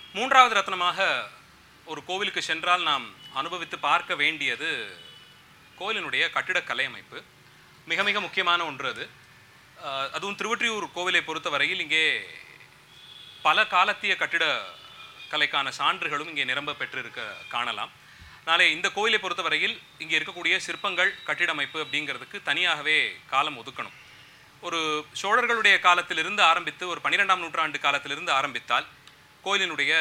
மூன்றாவது ரத்னமாக ஒரு கோவிலுக்கு சென்றால் நாம் அனுபவித்து பார்க்க வேண்டியது கோவிலினுடைய கட்டிடக்கலை அமைப்பு மிக மிக முக்கியமான ஒன்று அது அஹ், அதுவும் திருவொற்றியூர் கோவிலை பொறுத்தவரையில் இங்கே பல காலத்திய கட்டிட கலைக்கான சான்றுகளும் இங்கே நிரம்ப பெற்றிருக்க காணலாம் நாளை இந்த கோயிலை பொறுத்தவரையில் இங்கே இருக்கக்கூடிய சிற்பங்கள் கட்டிடமைப்பு அப்படிங்கிறதுக்கு தனியாகவே காலம் ஒதுக்கணும் ஒரு சோழர்களுடைய காலத்திலிருந்து ஆரம்பித்து ஒரு பன்னிரெண்டாம் நூற்றாண்டு காலத்திலிருந்து ஆரம்பித்தால் கோயிலினுடைய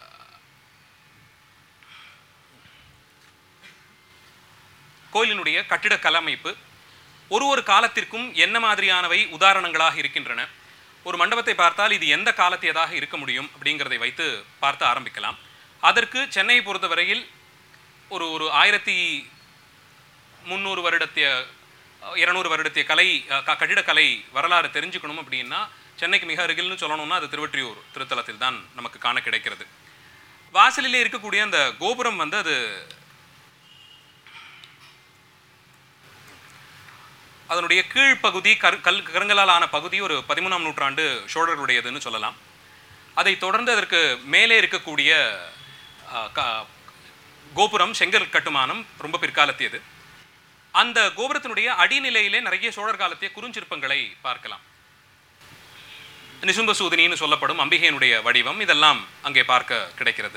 கோயிலினுடைய கட்டிட கலமைப்பு ஒரு ஒரு காலத்திற்கும் என்ன மாதிரியானவை உதாரணங்களாக இருக்கின்றன ஒரு மண்டபத்தை பார்த்தால் இது எந்த காலத்தியதாக இருக்க முடியும் அப்படிங்கிறதை வைத்து பார்த்து ஆரம்பிக்கலாம் அதற்கு சென்னையை பொறுத்தவரையில் ஒரு ஒரு ஆயிரத்தி முந்நூறு வருடத்திய இருநூறு வருடத்திய கலை அஹ், க- கட்டிடக்கலை வரலாறு தெரிஞ்சுக்கணும் அப்படின்னா சென்னைக்கு மிக அருகில்னு சொல்லணும்னா அது திருவொற்றியூர் திருத்தலத்தில் தான் நமக்கு காண கிடைக்கிறது வாசலிலே இருக்கக்கூடிய அந்த கோபுரம் வந்து அது அதனுடைய கீழ்ப்பகுதி கரு கல் கருங்கலால் ஆன பகுதி ஒரு பதிமூணாம் நூற்றாண்டு சோழர்களுடையதுன்னு சொல்லலாம் அதை தொடர்ந்து அதற்கு மேலே இருக்கக்கூடிய அஹ், க- கோபுரம் செங்கல் கட்டுமானம் ரொம்ப பிற்காலத்தியது அந்த கோபுரத்தினுடைய அடிநிலையிலே நிறைய சோழர் காலத்திய குறுஞ்சிற்பங்களை பார்க்கலாம் நிசும்ப சூதினின்னு சொல்லப்படும் அம்பிகையினுடைய வடிவம் இதெல்லாம் அங்கே பார்க்க கிடைக்கிறது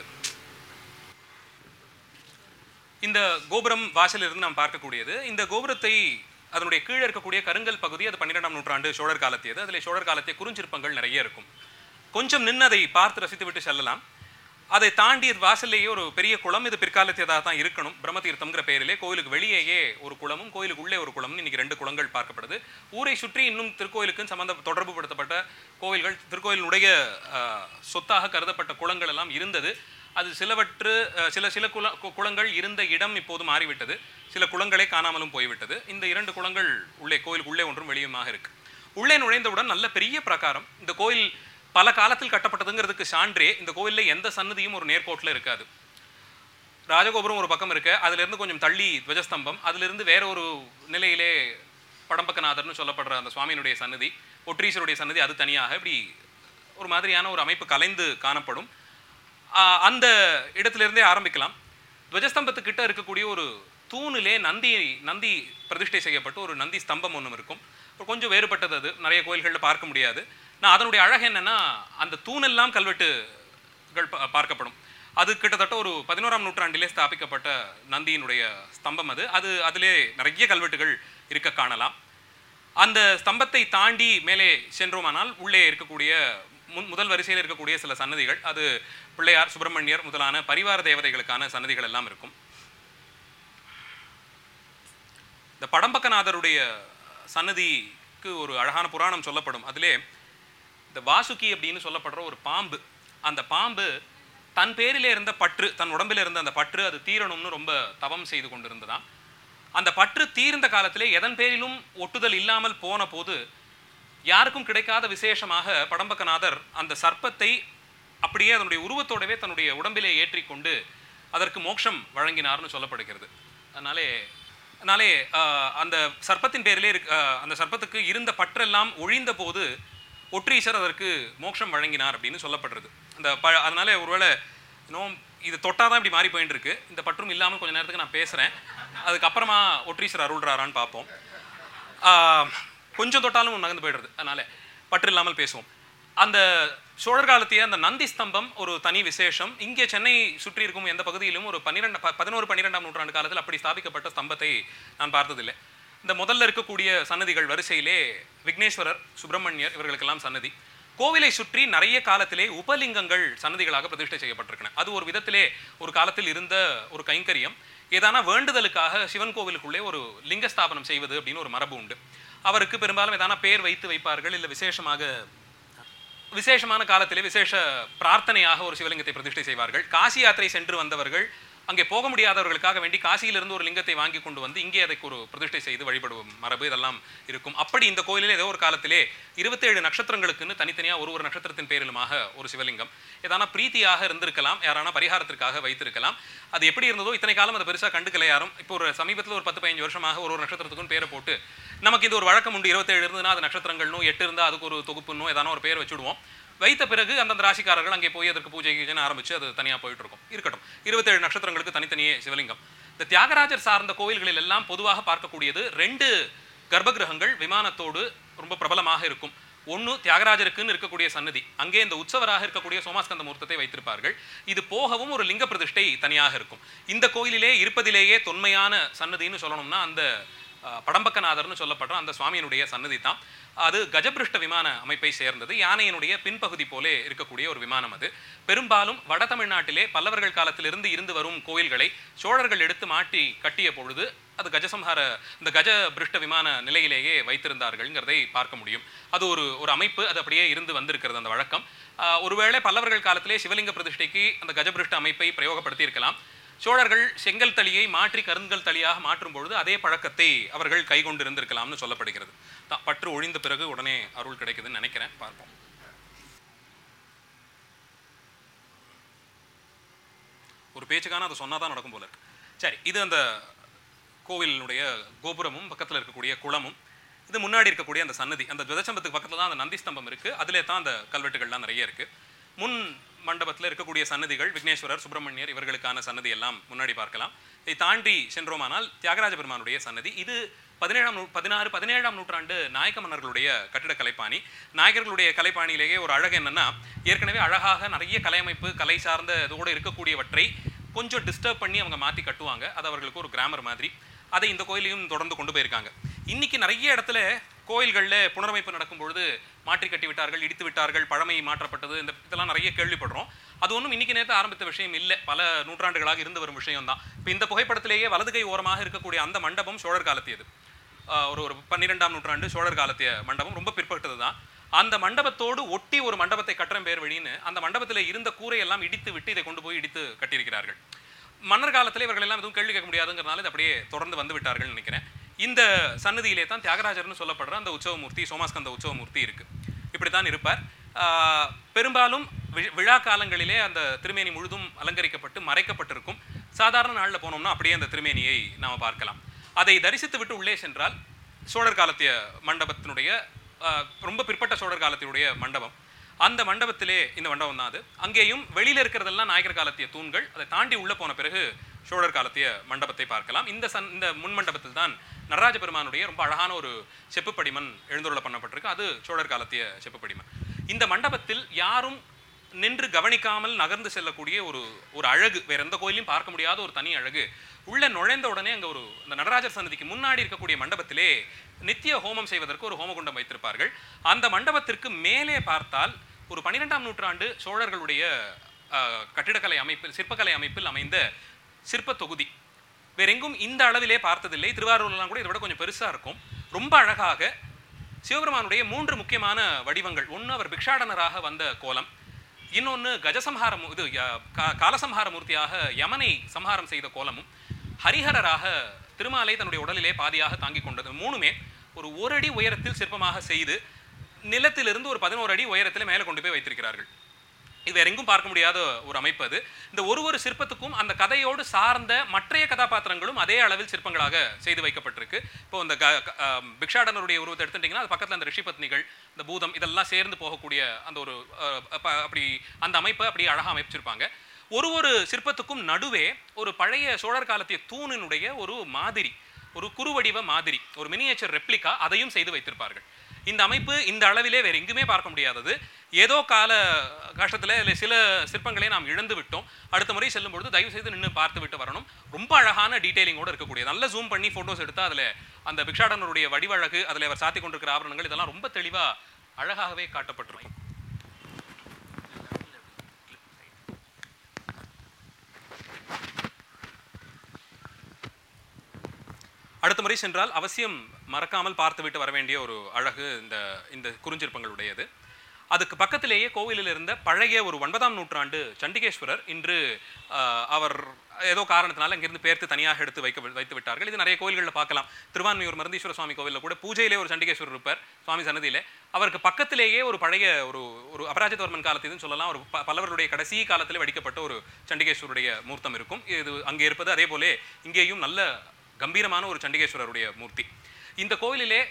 இந்த கோபுரம் வாசலிலிருந்து நாம் பார்க்கக்கூடியது இந்த கோபுரத்தை அதனுடைய கீழே இருக்கக்கூடிய கருங்கல் பகுதி அது பன்னிரெண்டாம் நூற்றாண்டு சோழர் காலத்தியது அதில் சோழர் காலத்திய குறுஞ்சிற்பங்கள் நிறைய இருக்கும் கொஞ்சம் நின்று அதை பார்த்து ரசித்து விட்டு செல்லலாம் அதை தாண்டி வாசல்லையே ஒரு பெரிய குளம் இது பிற்காலத்தியதாக தான் இருக்கணும் பிரம்மதீர்த்தம்ங்கிற பெயரிலே கோயிலுக்கு வெளியேயே ஒரு குளமும் கோயிலுக்கு உள்ளே ஒரு குளம்னு இன்னைக்கு ரெண்டு குளங்கள் பார்க்கப்படுது ஊரை சுற்றி இன்னும் திருக்கோயிலுக்கும் சம்பந்த தொடர்புபடுத்தப்பட்ட கோயில்கள் திருக்கோயிலுடைய அஹ், சொத்தாக கருதப்பட்ட குளங்கள் எல்லாம் இருந்தது அது சிலவற்று அஹ், சில சில குல கு- குளங்கள் இருந்த இடம் இப்போது மாறிவிட்டது சில குளங்களே காணாமலும் போய்விட்டது இந்த இரண்டு குளங்கள் உள்ளே கோயிலுக்கு உள்ளே ஒன்றும் வெளியுமாக இருக்கு உள்ளே நுழைந்தவுடன் நல்ல பெரிய பிரகாரம் இந்த கோயில் பல காலத்தில் கட்டப்பட்டதுங்கிறதுக்கு சான்றே இந்த கோயிலில் எந்த சன்னதியும் ஒரு நேர்கோட்டில் இருக்காது ராஜகோபுரம் ஒரு பக்கம் இருக்கு அதுல இருந்து கொஞ்சம் தள்ளி துவஜஸ்தம்பம் அதிலிருந்து வேற ஒரு நிலையிலே படம்பக்கநாதர்னு சொல்லப்படுற அந்த சுவாமியினுடைய சன்னதி ஒற்றீஸ்வருடைய சன்னதி அது தனியாக இப்படி ஒரு மாதிரியான ஒரு அமைப்பு கலைந்து காணப்படும் ஆஹ் அந்த இடத்திலிருந்தே ஆரம்பிக்கலாம் துவஜஸ்தம்பத்துக்கிட்ட இருக்கக்கூடிய ஒரு தூணிலே நந்தி நந்தி பிரதிஷ்டை செய்யப்பட்டு ஒரு நந்தி ஸ்தம்பம் ஒன்றும் இருக்கும் ஒரு கொஞ்சம் வேறுபட்டது அது நிறைய கோயில்களில் பார்க்க முடியாது நான் அதனுடைய அழகு என்னன்னா அந்த தூணெல்லாம் கல்வெட்டுகள் பா- பார்க்கப்படும் அது கிட்டத்தட்ட ஒரு பதினோராம் நூற்றாண்டிலே ஸ்தாபிக்கப்பட்ட நந்தியினுடைய ஸ்தம்பம் அது அது அதிலே நிறைய கல்வெட்டுகள் இருக்க காணலாம் அந்த ஸ்தம்பத்தை தாண்டி மேலே சென்றோமானால் உள்ளே இருக்கக்கூடிய முன் முதல் வரிசையில் இருக்கக்கூடிய சில சன்னதிகள் அது பிள்ளையார் சுப்பிரமணியர் முதலான பரிவார தேவதைகளுக்கான சன்னதிகள் எல்லாம் இருக்கும் இந்த படம்பக்கநாதருடைய சன்னதிக்கு ஒரு அழகான புராணம் சொல்லப்படும் அதிலே இந்த வாசுகி அப்படின்னு சொல்லப்படுற ஒரு பாம்பு அந்த பாம்பு தன் பேரிலே இருந்த பற்று தன் உடம்பில் இருந்த அந்த பற்று அது தீரணும்னு ரொம்ப தவம் செய்து கொண்டிருந்ததாம் அந்த பற்று தீர்ந்த காலத்திலே எதன் பேரிலும் ஒட்டுதல் இல்லாமல் போன போது யாருக்கும் கிடைக்காத விசேஷமாக படம்பக்கநாதர் அந்த சர்ப்பத்தை அப்படியே அதனுடைய உருவத்தோடவே தன்னுடைய உடம்பிலே ஏற்றிக்கொண்டு அதற்கு மோட்சம் வழங்கினார்னு சொல்லப்படுகிறது அதனாலே அதனாலே ஆஹ், அந்த சர்ப்பத்தின் பேரிலே இருக்க ஆஹ், அந்த சர்ப்பத்துக்கு இருந்த பற்றெல்லாம் ஒழிந்த போது ஒற்றீசர் அதற்கு மோட்சம் வழங்கினார் அப்படின்னு சொல்லப்படுறது அந்த ப அதனால ஒருவேளை இன்னும் இது தொட்டாதான் இப்படி மாறி போயிட்டு இருக்கு இந்த பற்றும் இல்லாமல் கொஞ்ச நேரத்துக்கு நான் பேசுறேன் அதுக்கப்புறமா ஒற்றீசர் அருள்றாரான்னு பார்ப்போம் ஆஹ், கொஞ்சம் தொட்டாலும் நகர்ந்து போயிடுறது அதனால பற்று இல்லாமல் பேசுவோம் அந்த சோழர் காலத்திய அந்த நந்தி ஸ்தம்பம் ஒரு தனி விசேஷம் இங்கே சென்னை சுற்றி இருக்கும் எந்த பகுதியிலும் ஒரு பன்னிரெண்டு ப- பதினோரு பன்னிரெண்டாம் நூற்றாண்டு காலத்தில் அப்படி ஸ்தாபிக்கப்பட்ட ஸ்தம்பத்தை நான் பார்த்ததில்லை இந்த முதல்ல இருக்கக்கூடிய சன்னதிகள் வரிசையிலே விக்னேஸ்வரர் சுப்பிரமணியர் இவர்களுக்கெல்லாம் சன்னதி கோவிலை சுற்றி நிறைய காலத்திலே உபலிங்கங்கள் சன்னதிகளாக பிரதிஷ்டை செய்யப்பட்டிருக்கின அது ஒரு விதத்திலே ஒரு காலத்தில் இருந்த ஒரு கைங்கரியம் ஏதான வேண்டுதலுக்காக சிவன் கோவிலுக்குள்ளே ஒரு லிங்க ஸ்தாபனம் செய்வது அப்படின்னு ஒரு மரபு உண்டு அவருக்கு பெரும்பாலும் ஏதான பேர் வைத்து வைப்பார்கள் இல்லை விசேஷமாக விசேஷமான காலத்திலே விசேஷ பிரார்த்தனையாக ஒரு சிவலிங்கத்தை பிரதிஷ்டை செய்வார்கள் காசி யாத்திரை சென்று வந்தவர்கள் அங்கே போக முடியாதவர்களுக்காக வேண்டி காசியிலிருந்து ஒரு லிங்கத்தை வாங்கி கொண்டு வந்து இங்கே அதற்கு ஒரு பிரதிஷ்டை செய்து வழிபடுவோம் மரபு இதெல்லாம் இருக்கும் அப்படி இந்த கோயிலில் ஏதோ ஒரு காலத்திலே இருபத்தேழு நட்சத்திரங்களுக்குன்னு தனித்தனியாக ஒரு ஒரு நட்சத்திரத்தின் பேரிலுமாக ஒரு சிவலிங்கம் ஏதான பிரீத்தியாக இருந்திருக்கலாம் யாரான பரிகாரத்திற்காக வைத்திருக்கலாம் அது எப்படி இருந்ததோ இத்தனை காலம் அதை பெருசாக கண்டுக்கல யாரும் இப்போ ஒரு சமீபத்தில் ஒரு பத்து பதினஞ்சு வருஷமாக ஒரு ஒரு நட்சத்திரத்துக்கும் பேரை போட்டு நமக்கு இது ஒரு வழக்கம் உண்டு இருபத்தேழு இருந்ததுன்னா அது நட்சத்திரங்கள்னும் எட்டு இருந்தால் அதுக்கு ஒரு தொகுப்புன்னும் ஏதான ஒரு பேர் வச்சுடுவோம் வைத்த பிறகு அந்தந்த ராசிக்காரர்கள் அங்கே போய் அதற்கு பூஜை கீஜைன்னு ஆரம்பிச்சு அது தனியாக போயிட்டு இருக்கும் இருக்கட்டும் இருபத்தேழு நட்சத்திரங்களுக்கு தனித்தனியே சிவலிங்கம் இந்த தியாகராஜர் சார்ந்த கோயில்களில் எல்லாம் பொதுவாக பார்க்கக்கூடியது ரெண்டு கர்ப்பகிரகங்கள் விமானத்தோடு ரொம்ப பிரபலமாக இருக்கும் ஒன்று தியாகராஜருக்குன்னு இருக்கக்கூடிய சன்னதி அங்கே இந்த உற்சவராக இருக்கக்கூடிய சோமாஸ்கந்த மூர்த்தத்தை வைத்திருப்பார்கள் இது போகவும் ஒரு லிங்க பிரதிஷ்டை தனியாக இருக்கும் இந்த கோயிலிலே இருப்பதிலேயே தொன்மையான சன்னதின்னு சொல்லணும்னா அந்த அஹ், படம்பக்கநாதர்னு சொல்லப்படுற அந்த சுவாமியினுடைய சன்னதி தான் அது கஜபிருஷ்ட விமான அமைப்பை சேர்ந்தது யானையினுடைய பின்பகுதி போலே இருக்கக்கூடிய ஒரு விமானம் அது பெரும்பாலும் வட தமிழ்நாட்டிலே பல்லவர்கள் காலத்திலிருந்து இருந்து வரும் கோயில்களை சோழர்கள் எடுத்து மாட்டி கட்டிய பொழுது அது கஜசம்ஹார இந்த கஜ பிருஷ்ட விமான நிலையிலேயே வைத்திருந்தார்கள்ங்கிறதை பார்க்க முடியும் அது ஒரு ஒரு அமைப்பு அது அப்படியே இருந்து வந்திருக்கிறது அந்த வழக்கம் ஆஹ் ஒருவேளை பல்லவர்கள் காலத்திலே சிவலிங்க பிரதிஷ்டைக்கு அந்த கஜபிருஷ்ட அமைப்பை பிரயோகப்படுத்தி இருக்கலாம் சோழர்கள் செங்கல் தளியை மாற்றி கருங்கல் தளியாக மாற்றும் பொழுது அதே பழக்கத்தை அவர்கள் கைகொண்டு இருந்திருக்கலாம்னு சொல்லப்படுகிறது தான் பற்று ஒழிந்த பிறகு உடனே அருள் கிடைக்குதுன்னு நினைக்கிறேன் பார்ப்போம் ஒரு பேச்சுக்கான அதை சொன்னா தான் நடக்கும் போல இருக்கு சரி இது அந்த கோவிலினுடைய கோபுரமும் பக்கத்தில் இருக்கக்கூடிய குளமும் இது முன்னாடி இருக்கக்கூடிய அந்த சன்னதி அந்த துவதசம்பத்துக்கு பக்கத்தில் தான் அந்த நந்தி ஸ்தம்பம் இருக்கு அதிலே தான் அந்த கல்வெட்டுகள்லாம் நிறைய இருக்கு முன் மண்டபத்தில் இருக்கக்கூடிய சன்னதிகள் விக்னேஸ்வரர் சுப்பிரமணியர் இவர்களுக்கான சன்னதி எல்லாம் முன்னாடி பார்க்கலாம் இதை தாண்டி சென்றோமானால் தியாகராஜ பெருமானுடைய சன்னதி இது பதினேழாம் நூ பதினாறு பதினேழாம் நூற்றாண்டு நாயக்க மன்னர்களுடைய கட்டிட கலைப்பாணி நாயக்கர்களுடைய கலைப்பாணியிலேயே ஒரு அழகு என்னன்னா ஏற்கனவே அழகாக நிறைய கலையமைப்பு கலை சார்ந்த இதோடு இருக்கக்கூடியவற்றை கொஞ்சம் டிஸ்டர்ப் பண்ணி அவங்க மாற்றி கட்டுவாங்க அது அவர்களுக்கு ஒரு கிராமர் மாதிரி அதை இந்த கோயிலையும் தொடர்ந்து கொண்டு போயிருக்காங்க இன்னைக்கு நிறைய இடத்துல கோயில்களில் புனரமைப்பு நடக்கும் பொழுது மாற்றி கட்டி விட்டார்கள் இடித்து விட்டார்கள் பழமை மாற்றப்பட்டது இந்த இதெல்லாம் நிறைய கேள்விப்படுறோம் அது ஒன்றும் இன்னைக்கு நேரத்தை ஆரம்பித்த விஷயம் இல்லை பல நூற்றாண்டுகளாக இருந்து வரும் விஷயம் தான் இப்போ இந்த புகைப்படத்திலேயே வலது கை ஓரமாக இருக்கக்கூடிய அந்த மண்டபம் சோழர் காலத்தியது ஆஹ் ஒரு ஒரு பன்னிரெண்டாம் நூற்றாண்டு சோழர் காலத்திய மண்டபம் ரொம்ப பிற்பட்டது தான் அந்த மண்டபத்தோடு ஒட்டி ஒரு மண்டபத்தை கட்டுறம் பேர் வழின்னு அந்த மண்டபத்தில் இருந்த கூரையெல்லாம் இடித்து விட்டு இதை கொண்டு போய் இடித்து கட்டியிருக்கிறார்கள் மன்னர் காலத்தில் இவர்கள் எல்லாம் எதுவும் கேள்வி கேட்க முடியாதுங்கிறனால இது அப்படியே தொடர்ந்து வந்து விட்டார்கள் நினைக்கிறேன் இந்த சன்னதியிலே தான் தியாகராஜர்னு சொல்லப்படுற அந்த உற்சவமூர்த்தி சோமாஸ்கந்த உற்சவமூர்த்தி இருக்கு இப்படித்தான் இருப்பார் ஆஹ் பெரும்பாலும் வி- விழா காலங்களிலே அந்த திருமேனி முழுதும் அலங்கரிக்கப்பட்டு மறைக்கப்பட்டிருக்கும் சாதாரண நாளில் போனோம்னா அப்படியே அந்த திருமேனியை நாம் பார்க்கலாம் அதை தரிசித்து விட்டு உள்ளே சென்றால் சோழர் காலத்திய மண்டபத்தினுடைய ஆஹ், ரொம்ப பிற்பட்ட சோழர் காலத்தினுடைய மண்டபம் அந்த மண்டபத்திலே இந்த மண்டபம் தான் அது அங்கேயும் வெளியில இருக்கிறதெல்லாம் நாயக்கர் காலத்திய தூண்கள் அதை தாண்டி உள்ள போன பிறகு சோழர் காலத்திய மண்டபத்தை பார்க்கலாம் இந்த சன் இந்த முன் மண்டபத்தில் தான் நடராஜ பெருமானுடைய ரொம்ப அழகான ஒரு செப்பு படிமன் எழுந்துருள பண்ணப்பட்டிருக்கு அது சோழர் காலத்திய செப்பு படிமன் இந்த மண்டபத்தில் யாரும் நின்று கவனிக்காமல் நகர்ந்து செல்லக்கூடிய ஒரு ஒரு அழகு வேற எந்த கோயிலையும் பார்க்க முடியாத ஒரு தனி அழகு உள்ள நுழைந்த உடனே அங்க ஒரு இந்த நடராஜர் சன்னதிக்கு முன்னாடி இருக்கக்கூடிய மண்டபத்திலே நித்திய ஹோமம் செய்வதற்கு ஒரு ஹோமகுண்டம் வைத்திருப்பார்கள் அந்த மண்டபத்திற்கு மேலே பார்த்தால் ஒரு பன்னிரெண்டாம் நூற்றாண்டு சோழர்களுடைய ஆஹ், கட்டிடக்கலை அமைப்பில் சிற்பக்கலை அமைப்பில் அமைந்த சிற்ப தொகுதி வேறெங்கும் இந்த அளவிலே பார்த்ததில்லை திருவாரூர்லாம் கூட இதை விட கொஞ்சம் பெருசா இருக்கும் ரொம்ப அழகாக சிவபெருமானுடைய மூன்று முக்கியமான வடிவங்கள் ஒன்று அவர் பிக்ஷாடனராக வந்த கோலம் இன்னொன்று கஜசம்ஹார மூ- இது ய- கா- காலசம்ஹார மூர்த்தியாக யமனை சம்ஹாரம் செய்த கோலமும் ஹரிஹரராக திருமாலை தன்னுடைய உடலிலே பாதியாக தாங்கிக் கொண்டது மூணுமே ஒரு ஒரு அடி உயரத்தில் சிற்பமாக செய்து நிலத்திலிருந்து ஒரு பதினோரு அடி உயரத்தில் மேலே கொண்டு போய் வைத்திருக்கிறார்கள் இது வேற எங்கும் பார்க்க முடியாத ஒரு அமைப்பு அது இந்த ஒரு ஒரு சிற்பத்துக்கும் அந்த கதையோடு சார்ந்த மற்றைய கதாபாத்திரங்களும் அதே அளவில் சிற்பங்களாக செய்து வைக்கப்பட்டிருக்கு இப்போ இந்த க- க- ஆம், பிக்ஷாடனருடைய உருவத்தை எடுத்துட்டீங்கன்னா அது பக்கத்தில் அந்த ரிஷிபத்னிகள் இந்த பூதம் இதெல்லாம் சேர்ந்து போகக்கூடிய அந்த ஒரு அஹ், அப்ப- அப்படி அந்த அமைப்பை அப்படி அழகாக அமைச்சிருப்பாங்க ஒரு ஒரு சிற்பத்துக்கும் நடுவே ஒரு பழைய சோழர் காலத்திய தூணினுடைய ஒரு மாதிரி ஒரு குறுவடிவ மாதிரி ஒரு மினியேச்சர் ரெப்ளிகா அதையும் செய்து வைத்திருப்பார்கள் இந்த அமைப்பு இந்த அளவிலே வேற எங்குமே பார்க்க முடியாதது ஏதோ கால கஷ்டத்தில் சில சிற்பங்களை நாம் இழந்து விட்டோம் அடுத்த முறை செல்லும் பொழுது தயவு செய்து நின்று பார்த்து விட்டு வரணும் ரொம்ப அழகான டீடைலிங்கோட இருக்கக்கூடிய நல்ல ஜூம் பண்ணி ஃபோட்டோஸ் எடுத்தா அதில் அந்த பிக்ஷாடனருடைய வடிவழகு அதில் அவர் சாத்தி கொண்டிருக்கிற ஆபரணங்கள் இதெல்லாம் ரொம்ப தெளிவா அழகாகவே காட்டப்பட்டிருக்கும் அடுத்த முறை சென்றால் அவசியம் மறக்காமல் பார்த்துவிட்டு வர வேண்டிய ஒரு அழகு இந்த இந்த குறிஞ்சிற்பங்களுடையது அதுக்கு பக்கத்திலேயே கோவிலில் இருந்த பழைய ஒரு ஒன்பதாம் நூற்றாண்டு சண்டிகேஸ்வரர் இன்று ஆஹ், அவர் ஏதோ காரணத்தினால இங்கிருந்து பேர்த்து தனியாக எடுத்து வைக்க வைத்து விட்டார்கள் இது நிறைய கோயில்களில் பார்க்கலாம் திருவான்மையூர் மருந்தீஸ்வர சுவாமி கோவிலில் கூட பூஜையிலே ஒரு சண்டிகேஸ்வரர் இருப்பார் சுவாமி சன்னதியிலே அவருக்கு பக்கத்திலேயே ஒரு பழைய ஒரு ஒரு அபராஜிதவர்மன் காலத்திலும் சொல்லலாம் ஒரு ப- பல்லவர்களுடைய கடைசி காலத்தில் வடிக்கப்பட்ட ஒரு சண்டிகேஸ்வருடைய மூர்த்தம் இருக்கும் இது அங்கே இருப்பது அதே போலே இங்கேயும் நல்ல கம்பீரமான ஒரு சண்டிகேஸ்வரருடைய மூர்த்தி இந்த கோவிலிலே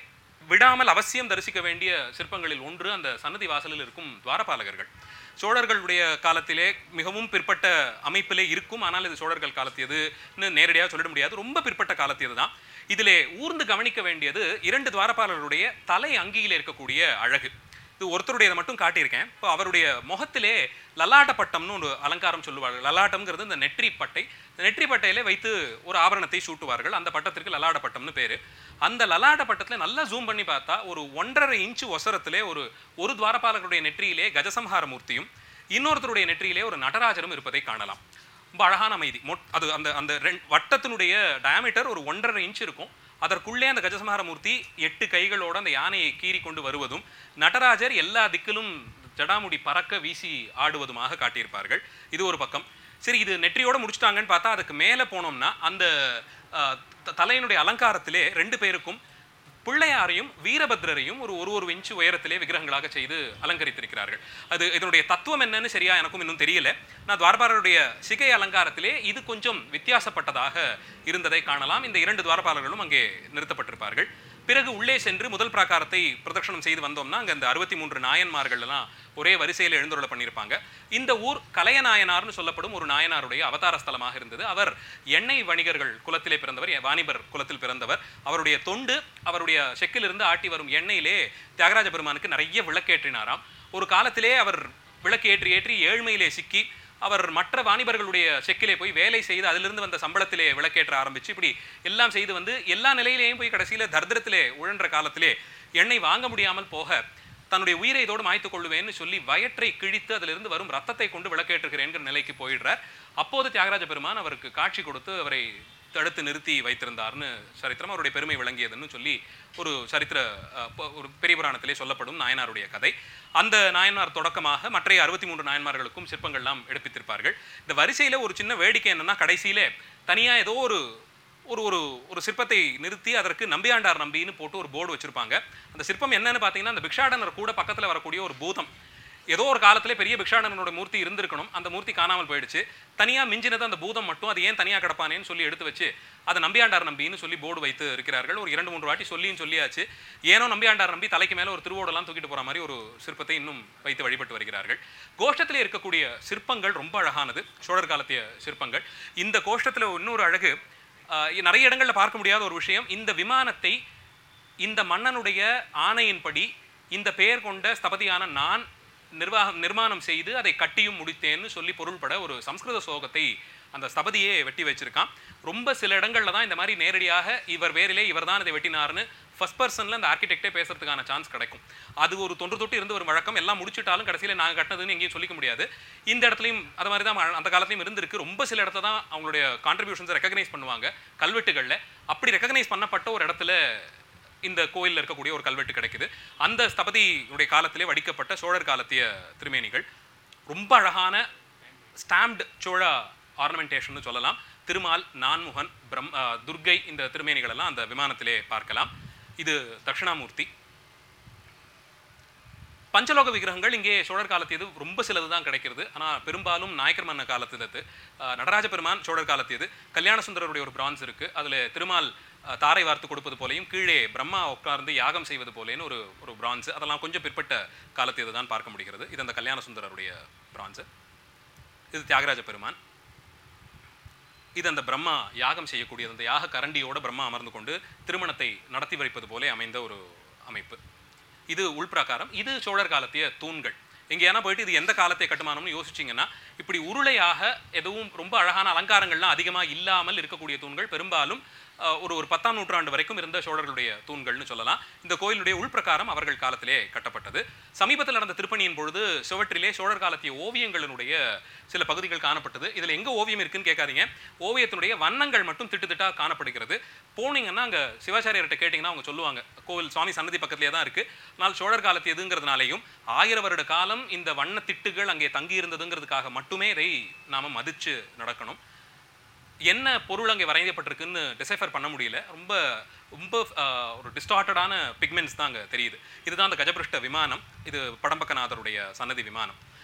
விடாமல் அவசியம் தரிசிக்க வேண்டிய சிற்பங்களில் ஒன்று அந்த சன்னதி வாசலில் இருக்கும் துவாரபாலகர்கள் சோழர்களுடைய காலத்திலே மிகவும் பிற்பட்ட அமைப்பிலே இருக்கும் ஆனால் இது சோழர்கள் காலத்தியதுன்னு நேரடியாக சொல்லிட முடியாது ரொம்ப பிற்பட்ட காலத்தியது தான் இதிலே ஊர்ந்து கவனிக்க வேண்டியது இரண்டு துவாரபாலருடைய தலை அங்கியில் இருக்கக்கூடிய அழகு இது ஒருத்தருடையதை மட்டும் காட்டியிருக்கேன் இப்போ அவருடைய முகத்திலே லலாட்ட பட்டம்னு ஒரு அலங்காரம் சொல்லுவார்கள் லலாட்டம்ங்கிறது இந்த நெற்றி பட்டை இந்த நெற்றி பட்டையிலே வைத்து ஒரு ஆபரணத்தை சூட்டுவார்கள் அந்த பட்டத்திற்கு லலாட்ட பட்டம்னு பேரு அந்த லலாட்ட பட்டத்தில் நல்லா ஜூம் பண்ணி பார்த்தா ஒரு ஒன்றரை இன்ச்சு ஒசரத்திலே ஒரு ஒரு துவாரபாலகருடைய நெற்றியிலே கஜசம்ஹார மூர்த்தியும் இன்னொருத்தருடைய நெற்றியிலே ஒரு நடராஜரும் இருப்பதை காணலாம் ரொம்ப அழகான அமைதி மொட் அது அந்த அந்த ரெண் வட்டத்தினுடைய டயாமீட்டர் ஒரு ஒன்றரை இன்ச் இருக்கும் அதற்குள்ளே அந்த கஜசம்ஹார மூர்த்தி எட்டு கைகளோட அந்த யானையை கீறி கொண்டு வருவதும் நடராஜர் எல்லா திக்கிலும் ஜடாமுடி பறக்க வீசி ஆடுவதுமாக காட்டியிருப்பார்கள் இது ஒரு பக்கம் சரி இது நெற்றியோட முடிச்சிட்டாங்கன்னு பார்த்தா அதுக்கு மேலே போனோம்னா அந்த அஹ், த- தலையினுடைய அலங்காரத்திலே ரெண்டு பேருக்கும் பிள்ளையாரையும் வீரபத்ரரையும் ஒரு ஒரு ஒரு இன்ச்சு உயரத்திலே விக்கிரகங்களாக செய்து அலங்கரித்திருக்கிறார்கள் அது இதனுடைய தத்துவம் என்னன்னு சரியா எனக்கும் இன்னும் தெரியல நான் துவாரபாலருடைய சிகை அலங்காரத்திலே இது கொஞ்சம் வித்தியாசப்பட்டதாக இருந்ததை காணலாம் இந்த இரண்டு துவாரபாலர்களும் அங்கே நிறுத்தப்பட்டிருப்பார்கள் பிறகு உள்ளே சென்று முதல் பிராகாரத்தை பிரதட்சணம் செய்து வந்தோம்னா அங்கே அந்த அறுபத்தி மூன்று நாயன்மார்கள் எல்லாம் ஒரே வரிசையில் எழுந்துருள பண்ணியிருப்பாங்க இந்த ஊர் கலையநாயனார்னு சொல்லப்படும் ஒரு நாயனாருடைய அவதார ஸ்தலமாக இருந்தது அவர் எண்ணெய் வணிகர்கள் குலத்திலே பிறந்தவர் வாணிபர் குலத்தில் பிறந்தவர் அவருடைய தொண்டு அவருடைய செக்கிலிருந்து ஆட்டி வரும் எண்ணெயிலே தியாகராஜ பெருமானுக்கு நிறைய விளக்கேற்றினாராம் ஒரு காலத்திலே அவர் விளக்கு ஏற்றி ஏற்றி ஏழ்மையிலே சிக்கி அவர் மற்ற வாணிபர்களுடைய செக்கிலே போய் வேலை செய்து அதிலிருந்து வந்த சம்பளத்திலே விளக்கேற்ற ஆரம்பிச்சு இப்படி எல்லாம் செய்து வந்து எல்லா நிலையிலேயும் போய் கடைசியில தரித்திரத்திலே உழன்ற காலத்திலே எண்ணெய் வாங்க முடியாமல் போக தன்னுடைய உயிரை இதோடு மாய்த்துக் கொள்ளுவேன்னு சொல்லி வயற்றை கிழித்து அதிலிருந்து வரும் ரத்தத்தை கொண்டு விளக்கேற்றுகிறேங்கிற நிலைக்கு போயிடுறார் அப்போது தியாகராஜ பெருமான் அவருக்கு காட்சி கொடுத்து அவரை தடுத்து நிறுத்தி வைத்திருந்தார்னு சரித்திரம் அவருடைய பெருமை விளங்கியதுன்னு சொல்லி ஒரு சரித்திர அஹ், ப- ஒரு பெரிய புராணத்திலே சொல்லப்படும் நாயனாருடைய கதை அந்த நாயன்மார் தொடக்கமாக மற்ற அறுபத்தி மூன்று நாயன்மார்களுக்கும் சிற்பங்கள்லாம் எடுப்பித்திருப்பார்கள் இந்த வரிசையில ஒரு சின்ன வேடிக்கை என்னன்னா கடைசியில தனியா ஏதோ ஒரு ஒரு ஒரு ஒரு சிற்பத்தை நிறுத்தி அதற்கு நம்பியாண்டார் நம்பின்னு போட்டு ஒரு போர்டு வச்சிருப்பாங்க அந்த சிற்பம் என்னன்னு பார்த்தீங்கன்னா அந்த பிக்ஷாடனர் கூட பக்கத்துல வரக்கூடிய ஒரு பூதம் ஏதோ ஒரு காலத்துல பெரிய பிக்ஷாடனோட மூர்த்தி இருந்திருக்கணும் அந்த மூர்த்தி காணாமல் போயிடுச்சு தனியா மிஞ்சினது அந்த பூதம் மட்டும் அது ஏன் தனியா கிடப்பானேன்னு சொல்லி எடுத்து வச்சு அதை நம்பியாண்டார் நம்பின்னு சொல்லி போர்டு வைத்து இருக்கிறார்கள் ஒரு இரண்டு மூன்று வாட்டி சொல்லியும் சொல்லியாச்சு ஏனோ நம்பியாண்டார் நம்பி தலைக்கு மேல ஒரு திருவோடெல்லாம் தூக்கிட்டு போற மாதிரி ஒரு சிற்பத்தை இன்னும் வைத்து வழிபட்டு வருகிறார்கள் கோஷ்டத்திலே இருக்கக்கூடிய சிற்பங்கள் ரொம்ப அழகானது சோழர் காலத்திய சிற்பங்கள் இந்த கோஷ்டத்துல இன்னொரு அழகு ஆஹ், நிறைய இடங்கள்ல பார்க்க முடியாத ஒரு விஷயம் இந்த விமானத்தை இந்த மன்னனுடைய ஆணையின்படி இந்த பெயர் கொண்ட ஸ்தபதியான நான் நிர்வாகம் நிர்மாணம் செய்து அதை கட்டியும் முடித்தேன்னு சொல்லி பொருள்பட ஒரு சம்ஸ்கிருத ஸ்லோகத்தை அந்த ஸ்தபதியே வெட்டி வச்சிருக்கான் ரொம்ப சில இடங்கள்ல தான் இந்த மாதிரி நேரடியாக இவர் வேரிலே இவர் தான் இதை வெட்டினார்னு ஃபர்ஸ்ட் பர்சன்ல அந்த ஆர்கிடெக்டே பேசுறதுக்கான சான்ஸ் கிடைக்கும் அது ஒரு தொன்று தொட்டு இருந்து ஒரு வழக்கம் எல்லாம் முடிச்சிட்டாலும் கடைசியில் நாங்கள் கட்டினதுன்னு எங்கேயும் சொல்லிக்க முடியாது இந்த இடத்துலையும் அது மாதிரி தான் அந்த காலத்துலையும் இருந்திருக்கு ரொம்ப சில இடத்துல தான் அவங்களுடைய கான்ட்ரிபியூஷன்ஸை ரெக்கக்னைஸ் பண்ணுவாங்க கல்வெட்டுகளில் அப்படி ரெக்கக்னைஸ் பண்ணப்பட்ட ஒரு இடத்துல இந்த கோயிலில் இருக்கக்கூடிய ஒரு கல்வெட்டு கிடைக்குது அந்த ஸ்தபதியுடைய காலத்திலே வடிக்கப்பட்ட சோழர் காலத்திய திருமேனிகள் ரொம்ப அழகான ஸ்டாம்ப்டு சோழ ஆர்னமெண்டேஷன் சொல்லலாம் திருமால் நான்முகன் பிரம் அஹ், துர்க்கை இந்த திருமேனிகள் எல்லாம் அந்த விமானத்திலே பார்க்கலாம் இது தட்சிணாமூர்த்தி பஞ்சலோக விக்கிரகங்கள் இங்கே சோழர் காலத்தியது ரொம்ப சிலது தான் கிடைக்கிறது ஆனால் பெரும்பாலும் நாயக்கர் மன்ன காலத்திலது அஹ், நடராஜ பெருமான் சோழர் காலத்தியது கல்யாண சுந்தரருடைய ஒரு பிரான்ஸ் இருக்கு அதில் திருமால் அஹ், தாரை வார்த்து கொடுப்பது போலையும் கீழே பிரம்மா உட்கார்ந்து யாகம் செய்வது போலேன்னு ஒரு ஒரு பிரான்ஸ் அதெல்லாம் கொஞ்சம் பிற்பட்ட காலத்தியது தான் பார்க்க முடிகிறது இது அந்த கல்யாண சுந்தரருடைய பிரான்ஸ் இது தியாகராஜ பெருமான் இது அந்த பிரம்மா யாகம் செய்யக்கூடியது அந்த யாக கரண்டியோட பிரம்மா அமர்ந்து கொண்டு திருமணத்தை நடத்தி வைப்பது போலே அமைந்த ஒரு அமைப்பு இது உள்பிராகாரம் இது சோழர் காலத்திய தூண்கள் எங்கேயானா போயிட்டு இது எந்த காலத்தை கட்டுமானம்னு யோசிச்சிங்கன்னா இப்படி உருளையாக எதுவும் ரொம்ப அழகான அலங்காரங்கள்லாம் அதிகமாக இல்லாமல் இருக்கக்கூடிய தூண்கள் பெரும்பாலும் அஹ், ஒரு ஒரு பத்தாம் நூற்றாண்டு வரைக்கும் இருந்த சோழர்களுடைய தூண்கள்னு சொல்லலாம் இந்த கோயிலுடைய உள்பிரகாரம் அவர்கள் காலத்திலே கட்டப்பட்டது சமீபத்தில் நடந்த திருப்பணியின் பொழுது சுவற்றிலே சோழர் காலத்திய ஓவியங்களினுடைய சில பகுதிகள் காணப்பட்டது இதில் எங்க ஓவியம் இருக்குன்னு கேட்காதீங்க ஓவியத்தினுடைய வண்ணங்கள் மட்டும் திட்டு திட்டா காணப்படுகிறது போனீங்கன்னா அங்க சிவாச்சாரியர்கிட்ட கேட்டிங்கன்னா அவங்க சொல்லுவாங்க கோவில் சுவாமி சன்னதி பக்கத்திலே தான் இருக்கு ஆனால் சோழர் காலத்தியதுங்கிறதுனாலையும் ஆயிரம் வருட காலம் இந்த வண்ண திட்டுகள் அங்கே தங்கி இருந்ததுங்கிறதுக்காக மட்டுமே இதை நாம மதிச்சு நடக்கணும் என்ன பொருள் அங்கே வரையப்பட்டிருக்குன்னு டிசைஃபர் பண்ண முடியல ரொம்ப ரொம்ப ஆஹ், ஒரு டிஸ்டார்டடான பிக்மெண்ட்ஸ் தான் அங்கே தெரியுது இதுதான் அந்த கஜபிருஷ்ட விமானம் இது படம்பக்கநாதருடைய சன்னதி விமானம்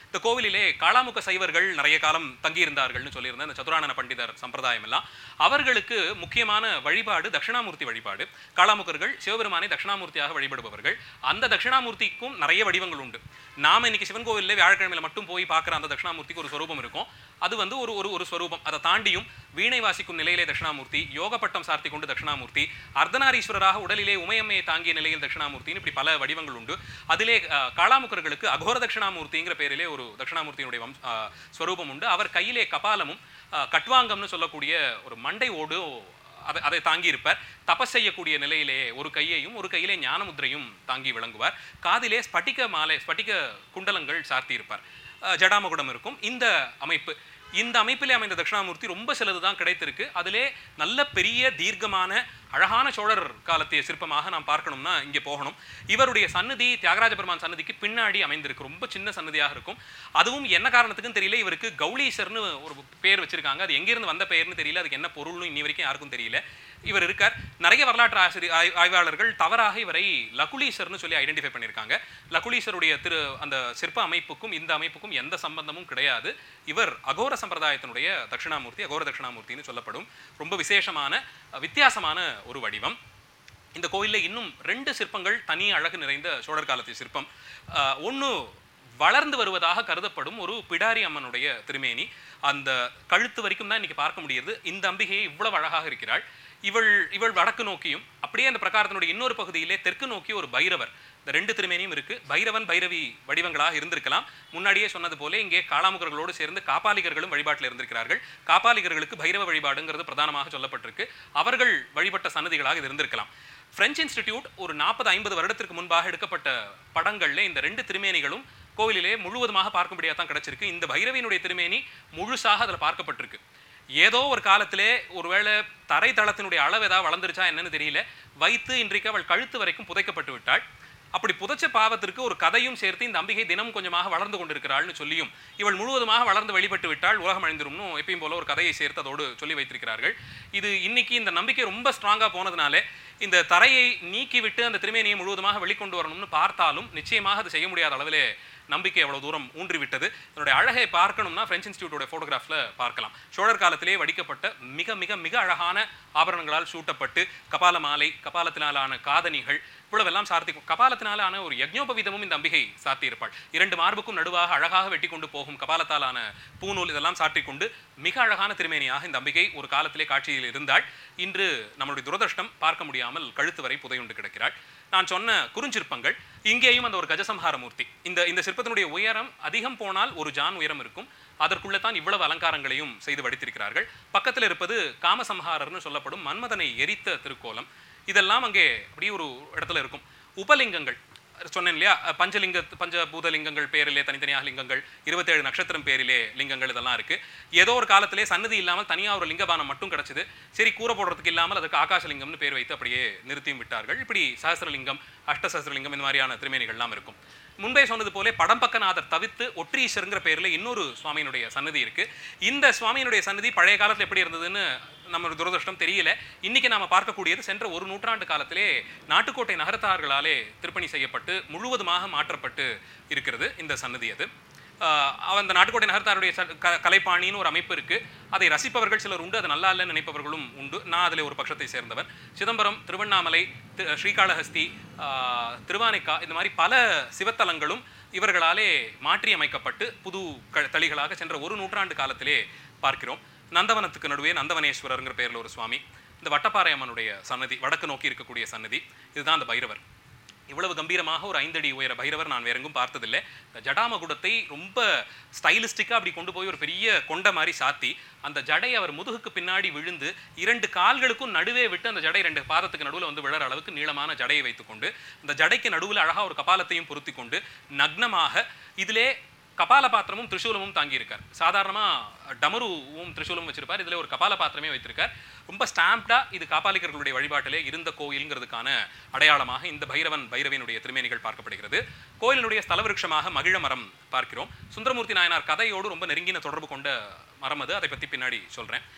இந்த கோவிலிலே காளாமுக சைவர்கள் நிறைய காலம் தங்கியிருந்தார்கள்னு சொல்லியிருந்தேன் இந்த சதுரானன பண்டிதர் சம்பிரதாயம் எல்லாம் அவர்களுக்கு முக்கியமான வழிபாடு தட்சிணாமூர்த்தி வழிபாடு காளாமுகர்கள் சிவபெருமானை தட்சிணாமூர்த்தியாக வழிபடுபவர்கள் அந்த தட்சிணாமூர்த்திக்கும் நிறைய வடிவங்கள் உண்டு நாம இன்னைக்கு சிவன் கோவிலில் வியாழக்கிழமையில மட்டும் போய் பார்க்குற அந்த தட்சிணாமூர்த்திக்கு ஒரு ஸ்வரூபம் இருக்கும் அது வந்து ஒரு ஒரு ஒரு ஸ்வரூபம் அதை தாண்டியும் வீணை வாசிக்கும் நிலையிலே தட்சிணாமூர்த்தி யோகப்பட்டம் சார்த்தி கொண்டு தட்சிணாமூர்த்தி அர்த்தநாரீஸ்வரராக உடலிலே உமையம்மையை தாங்கிய நிலையில் தட்சிணாமூர்த்தின்னு இப்படி பல வடிவங்கள் உண்டு அதிலே அஹ், காளாமுக்கர்களுக்கு அகோர தட்சிணாமூர்த்திங்கிற பேரிலே ஒரு தட்சிணாமூர்த்தியினுடைய வம்ச அஹ், ஸ்வரூபம் உண்டு அவர் கையிலே கபாலமும் அஹ், கட்வாங்கம்னு சொல்லக்கூடிய ஒரு மண்டை ஓடு அதை அதை தாங்கி இருப்பார் தபஸ் செய்யக்கூடிய நிலையிலே ஒரு கையையும் ஒரு கையிலே ஞானமுத்திரையும் தாங்கி விளங்குவார் காதிலே ஸ்பட்டிக மாலை ஸ்பட்டிக குண்டலங்கள் சார்த்தி இருப்பார் அஹ், ஜடாமகுடம் இருக்கும் இந்த அமைப்பு இந்த அமைப்பிலே அமைந்த தட்சிணாமூர்த்தி ரொம்ப சிலது தான் கிடைத்திருக்கு அதிலே நல்ல பெரிய தீர்க்கமான அழகான சோழர் காலத்திய சிற்பமாக நாம் பார்க்கணும்னா இங்கே போகணும் இவருடைய சன்னதி தியாகராஜ பெருமான் சன்னதிக்கு பின்னாடி அமைந்திருக்கு ரொம்ப சின்ன சன்னதியாக இருக்கும் அதுவும் என்ன காரணத்துக்குன்னு தெரியல இவருக்கு கௌளீசர்னு ஒரு பேர் வச்சிருக்காங்க அது எங்கிருந்து வந்த பெயர்னு தெரியல அதுக்கு என்ன பொருள்னு இன்னி வரைக்கும் யாருக்கும் தெரியல இவர் இருக்கார் நிறைய வரலாற்று ஆசிரியர் ஆய்- ஆய்வாளர்கள் தவறாக இவரை லகுலீசர்னு சொல்லி ஐடென்டிஃபை பண்ணியிருக்காங்க லகுலீசருடைய திரு அந்த சிற்ப அமைப்புக்கும் இந்த அமைப்புக்கும் எந்த சம்பந்தமும் கிடையாது இவர் அகோர சம்பிரதாயத்தினுடைய தட்சிணாமூர்த்தி அகோர தட்சிணாமூர்த்தின்னு சொல்லப்படும் ரொம்ப விசேஷமான அஹ், வித்தியாசமான ஒரு வடிவம் இந்த கோயிலில் இன்னும் ரெண்டு சிற்பங்கள் தனி அழகு நிறைந்த சோழர் காலத்திய சிற்பம் ஒன்று வளர்ந்து வருவதாக கருதப்படும் ஒரு பிடாரி அம்மனுடைய திருமேனி அந்த கழுத்து வரைக்கும் தான் இன்னைக்கு பார்க்க முடியுது இந்த அம்பிகையை இவ்வளவு அழகாக இருக்கிறாள் இவள் இவள் வடக்கு நோக்கியும் அப்படியே அந்த பிரகாரத்தினுடைய இன்னொரு பகுதியிலே தெற்கு நோக்கி ஒரு பைரவர் இந்த ரெண்டு திருமேனியும் இருக்கு பைரவன் பைரவி வடிவங்களாக இருந்திருக்கலாம் முன்னாடியே சொன்னது போல இங்கே காளாமுகர்களோடு சேர்ந்து காப்பாளிகர்களும் வழிபாட்டில் இருந்திருக்கிறார்கள் காப்பாளிகர்களுக்கு பைரவ வழிபாடுங்கிறது பிரதானமாக சொல்லப்பட்டிருக்கு அவர்கள் வழிபட்ட சன்னதிகளாக இது இருந்திருக்கலாம் பிரெஞ்சு இன்ஸ்டிடியூட் ஒரு நாற்பது ஐம்பது வருடத்திற்கு முன்பாக எடுக்கப்பட்ட படங்கள்ல இந்த ரெண்டு திருமேனிகளும் கோவிலிலே முழுவதுமாக பார்க்கும்படியாக தான் கிடைச்சிருக்கு இந்த பைரவியினுடைய திருமேனி முழுசாக அதில் பார்க்கப்பட்டிருக்கு ஏதோ ஒரு காலத்திலே ஒருவேளை தரைத்தளத்தினுடைய அளவு ஏதாவது வளர்ந்துருச்சா என்னன்னு தெரியல வைத்து இன்றைக்கு அவள் கழுத்து வரைக்கும் புதைக்கப்பட்டு விட்டாள் அப்படி புதைச்ச பாவத்திற்கு ஒரு கதையும் சேர்த்து இந்த அம்பிகை தினம் கொஞ்சமாக வளர்ந்து கொண்டிருக்கிறாள்னு சொல்லியும் இவள் முழுவதுமாக வளர்ந்து வெளிப்பட்டு விட்டால் உலகம் அழிந்துரும்னு எப்பயும் போல ஒரு கதையை சேர்த்து அதோடு சொல்லி வைத்திருக்கிறார்கள் இது இன்னைக்கு இந்த நம்பிக்கை ரொம்ப ஸ்ட்ராங்காக போனதுனால இந்த தரையை நீக்கிவிட்டு அந்த திருமேனியை முழுவதுமாக வெளிக்கொண்டு வரணும்னு பார்த்தாலும் நிச்சயமாக அது செய்ய முடியாத அளவிலே நம்பிக்கை அவ்வளவு தூரம் ஊன்றி விட்டது இதனுடைய அழகை பார்க்கணும்னா பிரெஞ்சு இன்ஸ்டியூட்டோட ஃபோட்டோகிராஃபில் பார்க்கலாம் சோழர் காலத்திலே வடிக்கப்பட்ட மிக மிக மிக அழகான ஆபரணங்களால் சூட்டப்பட்டு கபால மாலை கபாலத்தினாலான காதணிகள் இவ்வளவெல்லாம் சார்த்தி கபாலத்தினாலான ஒரு யஜ்ஞோபவீதமும் இந்த அம்பிகை சாத்தியிருப்பாள் இரண்டு மார்புக்கும் நடுவாக அழகாக வெட்டி கொண்டு போகும் கபாலத்தாலான பூநூல் இதெல்லாம் சாற்றிக் கொண்டு மிக அழகான திருமேனியாக இந்த அம்பிகை ஒரு காலத்திலே காட்சியில் இருந்தாள் இன்று நம்மளுடைய துரதிருஷ்டம் பார்க்க முடியாமல் கழுத்து வரை புதையுண்டு கிடக்கிறாள் நான் சொன்ன குறுஞ்சிற்பங்கள் இங்கேயும் அந்த ஒரு கஜசம்ஹார மூர்த்தி இந்த இந்த சிற்பத்தினுடைய உயரம் அதிகம் போனால் ஒரு ஜான் உயரம் இருக்கும் அதற்குள்ளே தான் இவ்வளவு அலங்காரங்களையும் செய்து வடித்திருக்கிறார்கள் பக்கத்தில் இருப்பது காமசம்ஹாரர்னு சொல்லப்படும் மன்மதனை எரித்த திருக்கோலம் இதெல்லாம் அங்கே அப்படியே ஒரு இடத்துல இருக்கும் உபலிங்கங்கள் சொன்னேன் இல்லையா அஹ் பஞ்சலிங்க பஞ்சபூத லிங்கங்கள் பேரிலே தனித்தனியாக லிங்கங்கள் இருபத்தேழு நட்சத்திரம் பேரிலே லிங்கங்கள் இதெல்லாம் இருக்கு ஏதோ ஒரு காலத்திலே சன்னதி இல்லாமல் தனியாக ஒரு லிங்கபானம் மட்டும் கிடைச்சது சரி கூரை போடுறதுக்கு இல்லாமல் அதுக்கு ஆகாசலிங்கம்னு பேர் வைத்து அப்படியே நிறுத்தியும் விட்டார்கள் இப்படி சஹஸ்ரலிங்கம் அஷ்டசஹஸ்ரலிங்கம் இந்த மாதிரியான திருமேனிகள்லாம் இருக்கும் முன்பே சொன்னது போல படம்பக்கநாதர் தவிர்த்து ஒற்றீஸ்வருங்கிற பேர்ல இன்னொரு சுவாமியினுடைய சன்னதி இருக்கு இந்த சுவாமியினுடைய சன்னதி பழைய காலத்துல எப்படி இருந்ததுன்னு நம்ம துரதிருஷ்டம் தெரியல இன்னைக்கு நாம பார்க்கக்கூடியது சென்ற ஒரு நூற்றாண்டு காலத்திலே நாட்டுக்கோட்டை நகரத்தார்களாலே திருப்பணி செய்யப்பட்டு முழுவதுமாக மாற்றப்பட்டு இருக்கிறது இந்த சன்னதி அது ஆஹ் அந்த நாட்டுக்கோட்டை நகரத்தாருடைய ச- க- கலைப்பாணின்னு ஒரு அமைப்பு இருக்கு அதை ரசிப்பவர்கள் சிலர் உண்டு அது நல்லா இல்லைன்னு நினைப்பவர்களும் உண்டு நான் அதில் ஒரு பட்சத்தை சேர்ந்தவன் சிதம்பரம் திருவண்ணாமலை தி- ஸ்ரீகாளஹஸ்தி ஆஹ் திருவானைக்கா இந்த மாதிரி பல சிவத்தலங்களும் இவர்களாலே மாற்றி அமைக்கப்பட்டு புது க தளிகளாக சென்ற ஒரு நூற்றாண்டு காலத்திலே பார்க்கிறோம் நந்தவனத்துக்கு நடுவே நந்தவனேஸ்வரருங்கிற பேரில் ஒரு சுவாமி இந்த வட்டப்பாறை அம்மனுடைய சன்னதி வடக்கு நோக்கி இருக்கக்கூடிய சன்னதி இதுதான் அந்த பைரவர் இவ்வளவு கம்பீரமாக ஒரு ஐந்தடி உயர பைரவர் நான் வேற எங்கும் பார்த்ததில்லை இந்த ஜடாமகுடத்தை ரொம்ப ஸ்டைலிஸ்டிக்காக அப்படி கொண்டு போய் ஒரு பெரிய கொண்ட மாதிரி சாத்தி அந்த ஜடை அவர் முதுகுக்கு பின்னாடி விழுந்து இரண்டு கால்களுக்கும் நடுவே விட்டு அந்த ஜடை ரெண்டு பாதத்துக்கு நடுவில் வந்து விழற அளவுக்கு நீளமான ஜடையை வைத்துக்கொண்டு அந்த ஜடைக்கு நடுவில் அழகா ஒரு கபாலத்தையும் பொருத்தி கொண்டு நக்னமாக இதிலே கபால பாத்திரமும் திரிசூலமும் தாங்கியிருக்கார் சாதாரணமா டமருவும் திரிசூலமும் வச்சிருப்பார் இதுல ஒரு கபால பாத்திரமே வைத்திருக்கார் ரொம்ப ஸ்டாம்ப்டா இது காப்பாளிகர்களுடைய வழிபாட்டிலே இருந்த கோயில்ங்கிறதுக்கான அடையாளமாக இந்த பைரவன் பைரவியினுடைய திருமேனிகள் பார்க்கப்படுகிறது கோயிலினுடைய ஸ்தல விருட்சமாக மகிழ மரம் பார்க்கிறோம் சுந்தரமூர்த்தி நாயனார் கதையோடு ரொம்ப நெருங்கின தொடர்பு கொண்ட மரம் அது அதை பத்தி பின்னாடி சொல்றேன்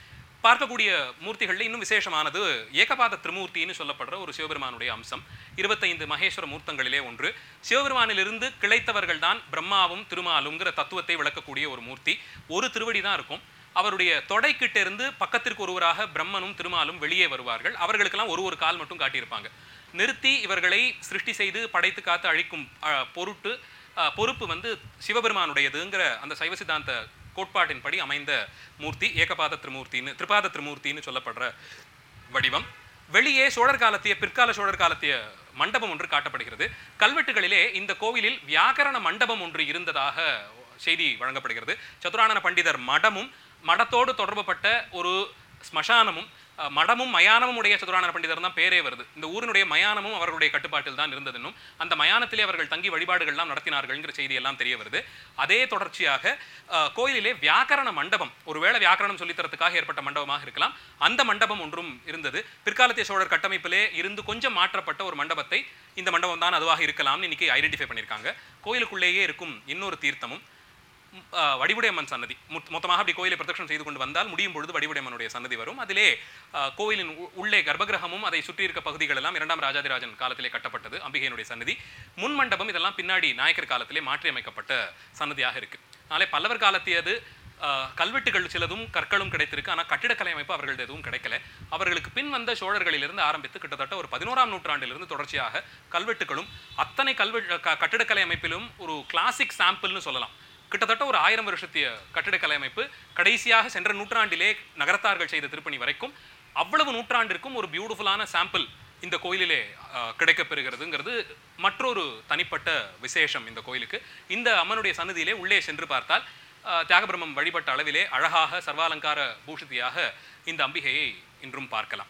பார்க்கக்கூடிய மூர்த்திகளில் இன்னும் விசேஷமானது ஏகபாத திருமூர்த்தின்னு சொல்லப்படுற ஒரு சிவபெருமானுடைய அம்சம் இருபத்தைந்து மகேஸ்வர மூர்த்தங்களிலே ஒன்று சிவபெருமானிலிருந்து கிளைத்தவர்கள் தான் பிரம்மாவும் திருமாலுங்கிற தத்துவத்தை விளக்கக்கூடிய ஒரு மூர்த்தி ஒரு திருவடி தான் இருக்கும் அவருடைய தொடைக்கிட்ட இருந்து பக்கத்திற்கு ஒருவராக பிரம்மனும் திருமாலும் வெளியே வருவார்கள் அவர்களுக்கெல்லாம் ஒரு ஒரு கால் மட்டும் காட்டியிருப்பாங்க நிறுத்தி இவர்களை சிருஷ்டி செய்து படைத்து காத்து அழிக்கும் அஹ், பொருட்டு அஹ், பொறுப்பு வந்து சிவபெருமானுடையதுங்கிற அந்த சைவ சித்தாந்த கோட்பாட்டின்படி அமைந்த மூர்த்தி ஏகபாத திருமூர்த்தின்னு திரிபாத திருமூர்த்தின்னு சொல்லப்படுற வடிவம் வெளியே சோழர் காலத்திய பிற்கால சோழர் காலத்திய மண்டபம் ஒன்று காட்டப்படுகிறது கல்வெட்டுகளிலே இந்த கோவிலில் வியாக்கரண மண்டபம் ஒன்று இருந்ததாக செய்தி வழங்கப்படுகிறது சதுரானன பண்டிதர் மடமும் மடத்தோடு தொடர்புபட்ட ஒரு ஸ்மசானமும் அஹ், மடமும் மயானமும் உடைய சதுரானன பண்டிதர் தான் பேரே வருது இந்த ஊரினுடைய மயானமும் அவர்களுடைய கட்டுப்பாட்டில் தான் இருந்ததுன்னும் அந்த மயானத்திலே அவர்கள் தங்கி வழிபாடுகள்லாம் நடத்தினார்கள்ங்கிற செய்தி எல்லாம் தெரிய வருது அதே தொடர்ச்சியாக அஹ், கோயிலிலே வியாக்கரண மண்டபம் ஒருவேளை வியாக்கரணம் சொல்லித்தரத்துக்காக ஏற்பட்ட மண்டபமாக இருக்கலாம் அந்த மண்டபம் ஒன்றும் இருந்தது பிற்காலத்திய சோழர் கட்டமைப்பிலே இருந்து கொஞ்சம் மாற்றப்பட்ட ஒரு மண்டபத்தை இந்த மண்டபம் தான் அதுவாக இருக்கலாம்னு இன்னைக்கு ஐடென்டிஃபை பண்ணியிருக்காங்க கோயிலுக்குள்ளேயே இருக்கும் இன்னொரு தீர்த்தமும் ம், ஆ, வடிவுடையம்மன் சன்னதி மொத்- மொத்தமாக அப்படி கோயிலை பிரதட்சணம் செய்து கொண்டு வந்தால் முடியும் பொழுது வடிவுடையம்மனுடைய சன்னதி வரும் அதிலே ஆ, கோயிலின் உ- உள்ளே கர்ப்பகிரகமும் அதை சுற்றி இருக்க பகுதிகள் எல்லாம் இரண்டாம் ராஜாதிராஜன் காலத்திலே கட்டப்பட்டது அம்பிகையினுடைய சன்னதி முன் மண்டபம் இதெல்லாம் பின்னாடி நாயக்கர் காலத்திலே மாற்றி அமைக்கப்பட்ட சன்னதியாக இருக்கு நாளை பல்லவர் காலத்தியது ஆ, கல்வெட்டுகள் சிலதும் கற்களும் கிடைத்திருக்கு ஆனால் கட்டிடக்கலை அமைப்பு அவர்களது எதுவும் கிடைக்கல அவர்களுக்கு பின் வந்த சோழர்களிலிருந்து ஆரம்பித்து கிட்டத்தட்ட ஒரு பதினோராம் நூற்றாண்டிலிருந்து தொடர்ச்சியாக கல்வெட்டுகளும் அத்தனை கல்வெட்டு க- கட்டிடக்கலை அமைப்பிலும் ஒரு கிளாசிக் சாம்பிள்னு சொல்லலாம் கிட்டத்தட்ட ஒரு ஆயிரம் வருஷத்திய கட்டிடக்கலை அமைப்பு கடைசியாக சென்ற நூற்றாண்டிலே நகரத்தார்கள் செய்த திருப்பணி வரைக்கும் அவ்வளவு நூற்றாண்டிற்கும் ஒரு பியூட்டிஃபுல்லான சாம்பிள் இந்த கோயிலிலே அஹ், கிடைக்கப் பெறுகிறதுங்கிறது மற்றொரு தனிப்பட்ட விசேஷம் இந்த கோயிலுக்கு இந்த அம்மனுடைய சன்னதியிலே உள்ளே சென்று பார்த்தால் அஹ், தியாகபிரம்மம் வழிபட்ட அளவிலே அழகாக சர்வாலங்கார பூஷிதியாக இந்த அம்பிகையை இன்றும் பார்க்கலாம்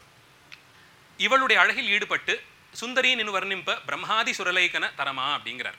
இவளுடைய அழகில் ஈடுபட்டு சுந்தரின் வர்ணிம்ப பிரம்மாதி சுரலைக்கன தரமா அப்படிங்கிறார்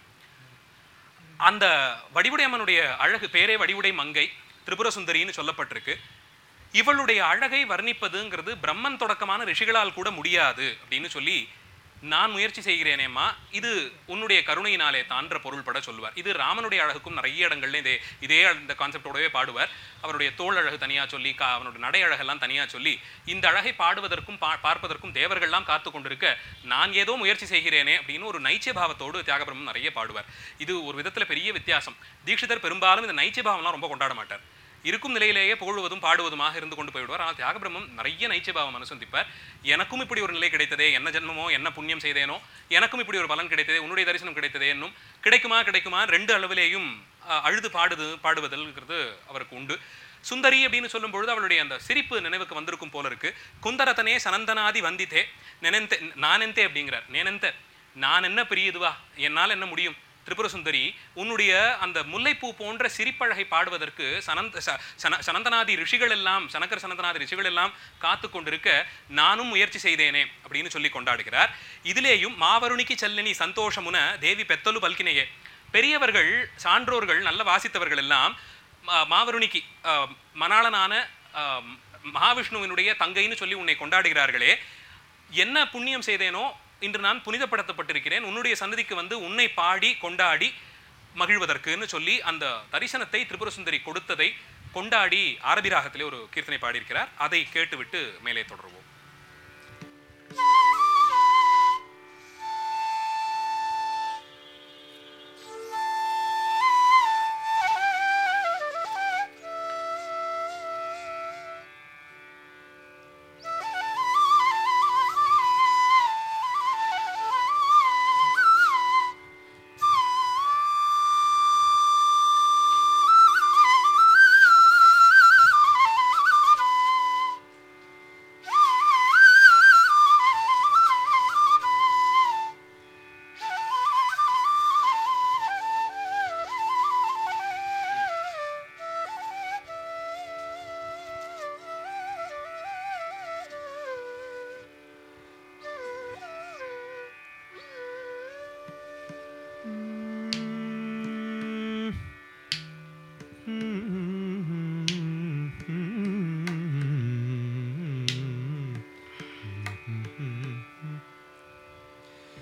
அந்த வடிவுடையம்மனுடைய அழகு பேரே வடிவுடை மங்கை திரிபுர சுந்தரின்னு சொல்லப்பட்டிருக்கு இவளுடைய அழகை வர்ணிப்பதுங்கிறது பிரம்மன் தொடக்கமான ரிஷிகளால் கூட முடியாது அப்படின்னு சொல்லி நான் முயற்சி செய்கிறேனேம்மா இது உன்னுடைய கருணையினாலே தான்ற பொருள்பட சொல்லுவார் இது ராமனுடைய அழகுக்கும் நிறைய இடங்கள்ல இதே இதே இந்த கான்செப்டோடவே பாடுவார் அவருடைய தோள் அழகு தனியா சொல்லி கா அவனுடைய நடை அழகெல்லாம் தனியா சொல்லி இந்த அழகை பாடுவதற்கும் பா பார்ப்பதற்கும் தேவர்கள்லாம் காத்து கொண்டிருக்க நான் ஏதோ முயற்சி செய்கிறேனே அப்படின்னு ஒரு நைச்சிய பாவத்தோடு தியாகபிரமம் நிறைய பாடுவார் இது ஒரு விதத்துல பெரிய வித்தியாசம் தீட்சிதர் பெரும்பாலும் இந்த நைச்சிய பாவம்லாம் ரொம்ப கொண்டாட மாட்டார் இருக்கும் நிலையிலேயே புகழுவதும் பாடுவதுமாக இருந்து கொண்டு போயிடுவார் ஆனால் தியாகபிரமம் நிறைய நைச்சபாவம் அனுசந்திப்பார் எனக்கும் இப்படி ஒரு நிலை கிடைத்ததே என்ன ஜென்மமோ என்ன புண்ணியம் செய்தேனோ எனக்கும் இப்படி ஒரு பலன் கிடைத்ததே உன்னுடைய தரிசனம் கிடைத்ததே என்னும் கிடைக்குமா கிடைக்குமா ரெண்டு அளவிலேயும் அஹ், அழுது பாடுது பாடுவதல்ங்கிறது அவருக்கு உண்டு சுந்தரி அப்படின்னு சொல்லும் பொழுது அவளுடைய அந்த சிரிப்பு நினைவுக்கு வந்திருக்கும் போல இருக்கு குந்தரத்தனே சனந்தனாதி வந்தித்தே நினைந்த நானெந்தே அப்படிங்கிறார் நேனெந்த நான் என்ன பெரியதுவா என்னால் என்ன முடியும் திரிபுர சுந்தரி உன்னுடைய அந்த முல்லைப்பூ போன்ற சிரிப்பழகை பாடுவதற்கு சனந்த ச- சன சனந்தனாதி ரிஷிகள் எல்லாம் சனக்கர் சனந்தனாதி ரிஷிகள் எல்லாம் காத்து கொண்டிருக்க நானும் முயற்சி செய்தேனே அப்படின்னு சொல்லி கொண்டாடுகிறார் இதிலேயும் மாவருணிக்கு செல்லினி சந்தோஷமுன தேவி பெத்தலு பல்கினையே பெரியவர்கள் சான்றோர்கள் நல்ல வாசித்தவர்கள் எல்லாம் மா- மாவருணிக்கு ஆஹ், மணாளனான ஆஹ், மகாவிஷ்ணுவினுடைய தங்கைன்னு சொல்லி உன்னை கொண்டாடுகிறார்களே என்ன புண்ணியம் செய்தேனோ இன்று நான் புனிதப்படுத்தப்பட்டிருக்கிறேன் உன்னுடைய சன்னதிக்கு வந்து உன்னை பாடி கொண்டாடி மகிழ்வதற்குன்னு சொல்லி அந்த தரிசனத்தை திரிபுர சுந்தரி கொடுத்ததை கொண்டாடி ஆரபி ராகத்திலே ஒரு கீர்த்தனை பாடியிருக்கிறார் அதை கேட்டுவிட்டு மேலே தொடருவோம்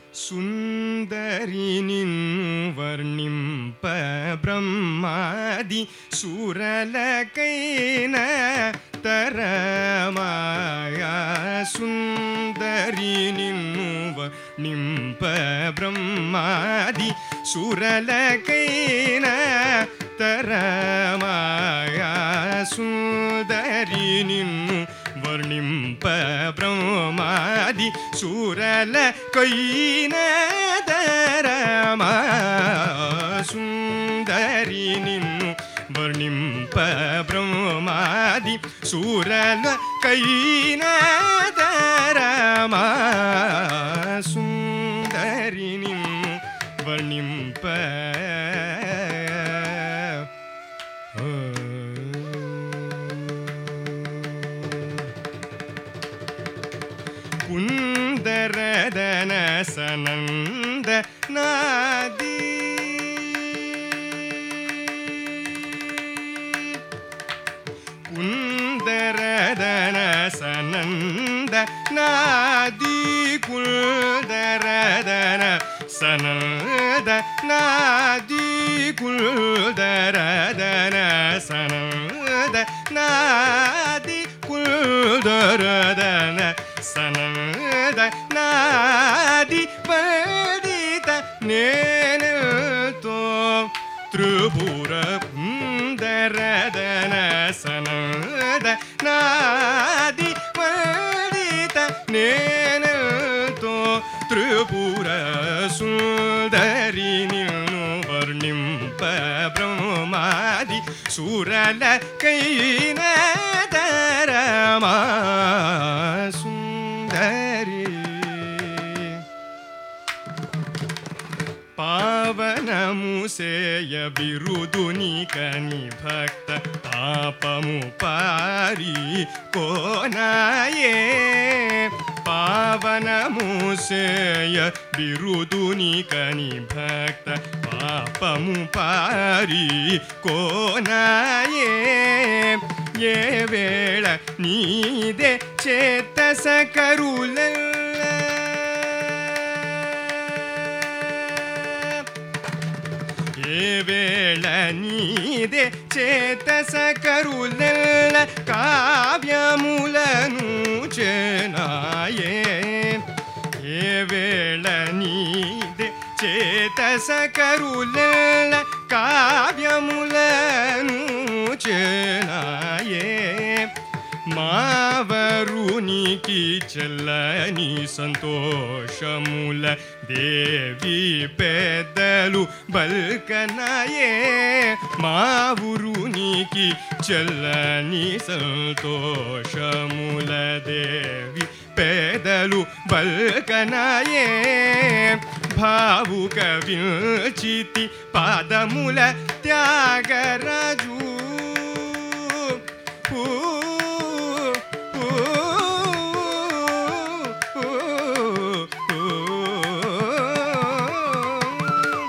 ಸುಂದರಿ ನಿನ್ ವರ್ಣಿಂಪ ಬ್ರಹ್ಮಾದಿ ಬ್ರಹ್ಮಾದಿ ಸುರಲ ಕೈನ ತರಮಾಯ ಸುಂದರಿ ನಿನ್ನುವ ನಿಂಪ ಬ್ರಹ್ಮಾದಿ ಸುರಲ ಕೈನ ತರಮಾಯ ಸುಂದರಿ ನಿನ್ನು ವರ್ಣಿಂಪ ಬ್ರಹ್ಮಾದಿ ಸುರಲ ಕೈನ ತರಮ ಸುಂದರಿ ನಿನ್ನು ವರ್ಣಿಂಪ ಬ್ರಹ್ಮಾದಿ ಸುರಲ ಕೈನ ತರಮ ಸುಂದರಿ ನಿನ್ನು ವರ್ಣಿಂಪ ಕುಂದರದನ ಸನಂದ ನಾದಿ ಕುಂದರದನ ಸನಂದ ನಾದಿ ಕುಲ್ದರದನ ಸನದ ನಾದಿ ಕುಲ್ದರದನ ಸನದ ನಾದಿ ಕುಲ್ದರದನ ಸನದ ನಾದಿ ಪಡಿತ ನೇನತೋ ತ್ರಿಪುರ ಕುಂದರದನ ಸನದ ನಾದಿ ಪಡಿತ ನೇನತೋ ತ್ರಿಪುರ ಸುಂದರಿ ನೀನು ವರ್ಣಿಂಪ ಬ್ರಹ್ಮಾದಿ ಸುರಲ ಕೈನ ತರಮ ಸುಂದರಿ పావనముసేయ బిరుదుని కని భక్త పాపము పారి కోనాయే పావనముసేయ బిరుదుని కని భక్త పాపము పారి కోనాయే ఏ వేళ నీదే చేతస ఏ వేళ నీదే చేతస కరుల కావ్యములను చేనాయే ఏ వేళ నీదే చేతస కరుల కావ్యములను చేనాయే మావరునికి చెల్లని సంతోషముల దేవి పెద్దలు బల్కనాయే మావురునికి చెల్లని సంతోషముల దేవి పెదలు బల్కనాయే భావుక విచితి పాదముల త్యాగరాజు ఊ, ఊ, ఊ, ఊ.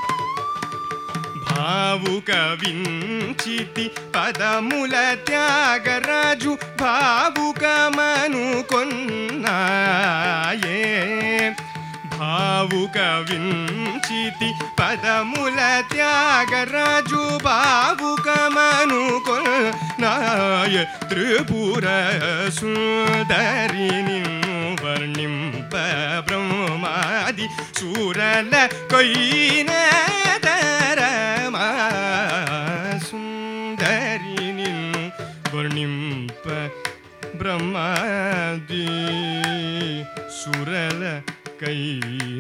భావుక వించితి పదముల త్యాగరాజు భావుకమను కొన్నాయే భావుక వించితి పదముల త్యాగరాజు భావుకమను కొన్నాయ త్రిపుర సుందరి నిన్ను వర్ణింప బ్రహ్మాది సూరల కొయిన తరమా సుందరి నిన్ను వర్ణింప బ్రహ్మాది సురల కై